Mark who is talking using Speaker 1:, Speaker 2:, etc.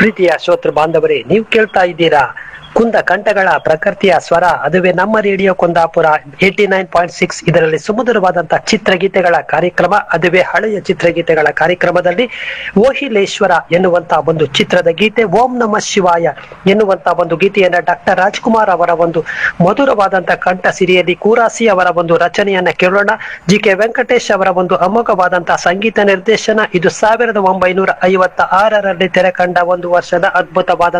Speaker 1: ಪ್ರೀತಿಯ ಶ್ರೋತೃ ಬಾಂಧವರೇ ನೀವು ಕೇಳ್ತಾ ಇದ್ದೀರಾ ಕುಂದ ಕಂಠಗಳ ಪ್ರಕೃತಿಯ ಸ್ವರ ಅದುವೇ ನಮ್ಮ radio Kundapura eighty nine point six ಇದರಲ್ಲಿ ಸುಮಧುರವಾದಂತಹ ಚಿತ್ರಗೀತೆಗಳ ಕಾರ್ಯಕ್ರಮ ಅದುವೇ ಹಳೆಯ ಚಿತ್ರಗೀತೆಗಳ ಕಾರ್ಯಕ್ರಮದಲ್ಲಿ ಓಹಿಲೇಶ್ವರ ಎನ್ನುವಂತಹ ಒಂದು ಚಿತ್ರದ ಗೀತೆ ಓಂ ನಮ ಶಿವಾಯ ಎನ್ನುವಂತಹ ಒಂದು ಗೀತೆಯನ್ನ ಡಾಕ್ಟರ್ ರಾಜ್ಕುಮಾರ್ ಅವರ ಒಂದು ಮಧುರವಾದಂತಹ ಕಂಠ ಸಿರಿಯಲ್ಲಿ ಕೂರಾಸಿ ಅವರ ಒಂದು ರಚನೆಯನ್ನ ಕೇಳೋಣ ಜಿ ಕೆ ವೆಂಕಟೇಶ್ ಅವರ ಒಂದು ಅಮೋಘವಾದಂತಹ ಸಂಗೀತ ನಿರ್ದೇಶನ ಇದು ಸಾವಿರದ ಒಂಬೈನೂರ ಐವತ್ತ ಆರರಲ್ಲಿ ತೆರೆ ಕಂಡ ಒಂದು ವರ್ಷದ ಅದ್ಭುತವಾದ